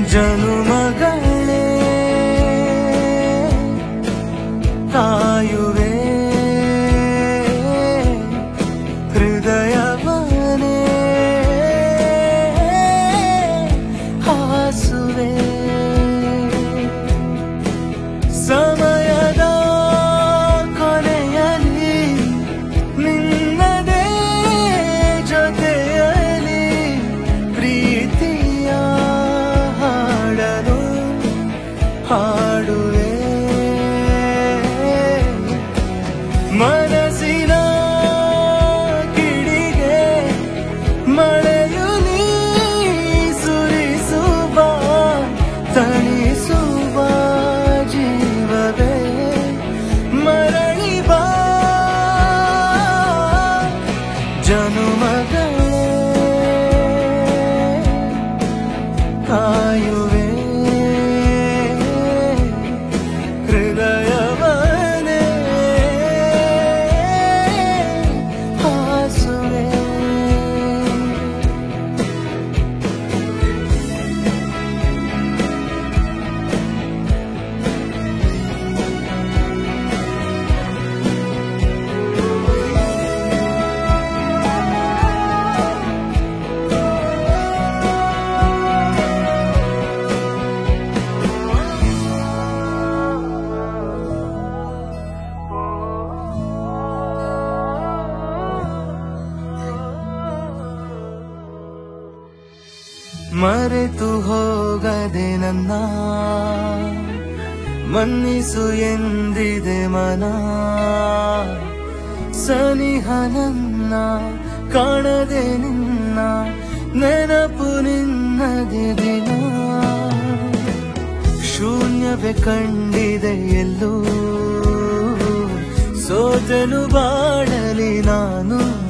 ಜನುಮಗಳೇ ಕಾಯುವೆ ಹೃದಯವನೇ ಹಾಸುವೆ ಸಮಯದ ಕೊನೆಯಲ್ಲಿ ನಿನ್ನದೇ ಜೊತೆಯಲ್ಲಿ ಪ್ರೀತಿಯ ಹಾಡಲು ಹಾಡುವೆ ಮನಸ್ಸಿನ ಕಿಡಿಗೆ ಮಳೆಯು ನೀ ಸುರಿಸುವ ತಣಿಸುವ ಜೀವವೇ ಮರಳಿ ಬಾ ಜನುಮಗಳೇ ಕಾಯುವೆ ಹೃದಯವನೇ ಹಾಸುವೆ ಮರೆತು ಹೋಗದೆ ನನ್ನ ಮನ್ನಿಸು ಎಂದಿದೆ ಮನ ಸನಿಹ ನನ್ನ ಕಾಣದೆ ನಿನ್ನ ನೆನಪು ನಿನ್ನದೆ ದಿನ ಶೂನ್ಯವೇ ಕಂಡಿದೆ ಎಲ್ಲೂ ಸೋತನು ಬಾಡಲಿ ನಾನು